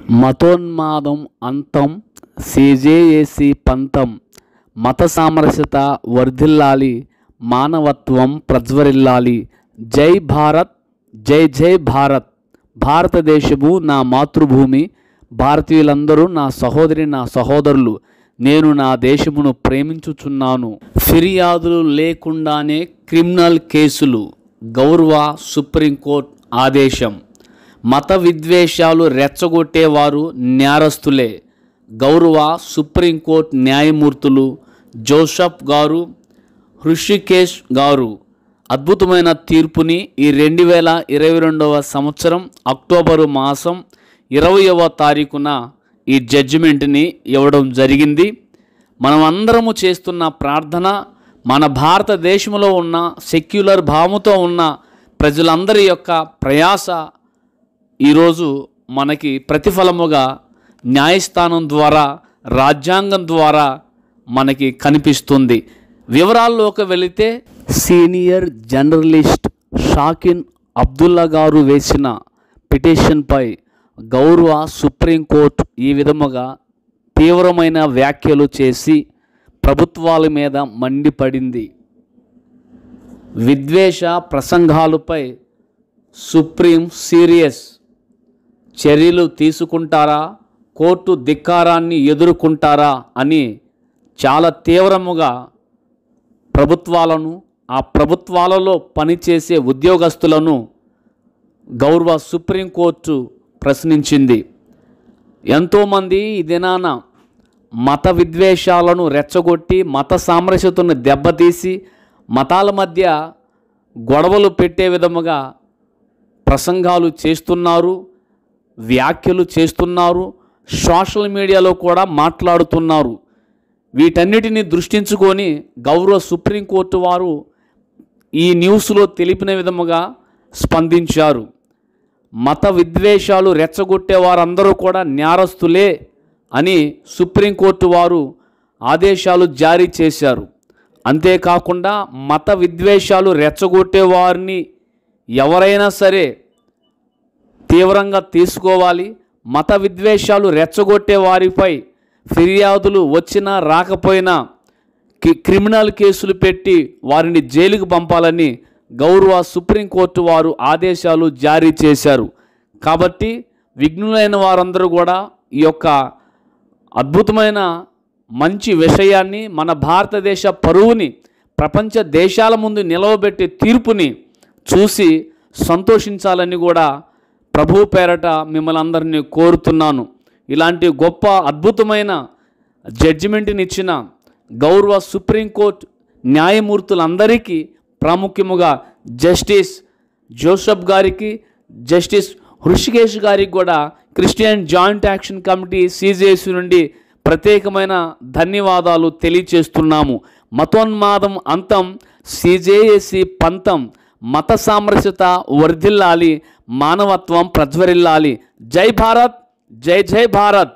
మతోన్మాదం అంతం సిజేఏసి పంతం మత సామరస్యత వర్ధిల్లాలి మానవత్వం ప్రజ్వరిల్లాలి జై భారత్ జై జై భారత్ భారతదేశము నా మాతృభూమి భారతీయులందరూ నా సహోదరి నా సహోదరులు నేను నా దేశమును ప్రేమించుచున్నాను ఫిర్యాదులు లేకుండానే క్రిమినల్ కేసులు గౌరవ సుప్రీంకోర్టు ఆదేశం మత విద్వేషాలు రెచ్చగొట్టేవారు నేరస్తులే గౌరవ సుప్రీంకోర్టు న్యాయమూర్తులు జోసఫ్ గారు హృషికేష్ గారు అద్భుతమైన తీర్పుని ఈ రెండు వేల ఇరవై రెండవ సంవత్సరం అక్టోబరు మాసం ఇరవయవ తారీఖున ఈ జడ్జిమెంట్ని ఇవ్వడం జరిగింది మనం అందరము చేస్తున్న ప్రార్థన మన భారతదేశంలో ఉన్న సెక్యులర్ భావముతో ఉన్న ప్రజలందరి యొక్క ప్రయాస ఈరోజు మనకి ప్రతిఫలముగా న్యాయస్థానం ద్వారా రాజ్యాంగం ద్వారా మనకి కనిపిస్తుంది వివరాల్లోకి వెళితే సీనియర్ జర్నలిస్ట్ షాకిన్ అబ్దుల్లా గారు వేసిన పిటిషన్పై గౌరవ సుప్రీంకోర్టు ఈ విధముగా తీవ్రమైన వ్యాఖ్యలు చేసి ప్రభుత్వాల మీద మండిపడింది విద్వేష ప్రసంగాలపై సుప్రీం సీరియస్ చర్యలు తీసుకుంటారా కోర్టు ధిక్కారాన్ని ఎదుర్కొంటారా అని చాలా తీవ్రముగా ప్రభుత్వాలను ఆ ప్రభుత్వాలలో పనిచేసే ఉద్యోగస్తులను గౌరవ సుప్రీంకోర్టు ప్రశ్నించింది ఎంతోమంది ఈ దినాన మత విద్వేషాలను రెచ్చగొట్టి మత సామరస్యతను దెబ్బతీసి మతాల మధ్య గొడవలు పెట్టే విధముగా ప్రసంగాలు చేస్తున్నారు వ్యాఖ్యలు చేస్తున్నారు సోషల్ మీడియాలో కూడా మాట్లాడుతున్నారు వీటన్నిటిని దృష్టించుకొని గౌరవ సుప్రీంకోర్టు వారు ఈ న్యూస్లో తెలిపిన విధముగా స్పందించారు మత విద్వేషాలు రెచ్చగొట్టే వారందరూ కూడా నేరస్తులే అని సుప్రీంకోర్టు వారు ఆదేశాలు జారీ చేశారు అంతేకాకుండా మత విద్వేషాలు రెచ్చగొట్టే వారిని ఎవరైనా సరే తీవ్రంగా తీసుకోవాలి మత విద్వేషాలు రెచ్చగొట్టే వారిపై ఫిర్యాదులు వచ్చినా రాకపోయినా కి- క్రిమినల్ కేసులు పెట్టి వారిని జైలుకు పంపాలని గౌరవ సుప్రీంకోర్టు వారు ఆదేశాలు జారీ చేశారు కాబట్టి విఘ్నులైన వారందరూ కూడా ఈ యొక్క అద్భుతమైన మంచి విషయాన్ని మన భారతదేశ పరువుని ప్రపంచ దేశాల ముందు నిలవబెట్టే తీర్పుని చూసి సంతోషించాలని కూడా ప్రభు పేరట మిమ్మల్ని అందరినీ కోరుతున్నాను ఇలాంటి గొప్ప అద్భుతమైన జడ్జిమెంట్ని ఇచ్చిన గౌరవ సుప్రీంకోర్టు న్యాయమూర్తులందరికీ ప్రాముఖ్యముగా జస్టిస్ జోసఫ్ గారికి జస్టిస్ హృషికేష్ గారికి కూడా Christian joint action committee CJC నుండి ప్రత్యేకమైన ధన్యవాదాలు తెలియచేస్తున్నాము మతోన్మాదం అంతం సిజేఏసి పంతం మత సామరస్యత వర్ధిల్లాలి మానవత్వం ప్రజ్వరిల్లాలి జై భారత్ జై జై భారత్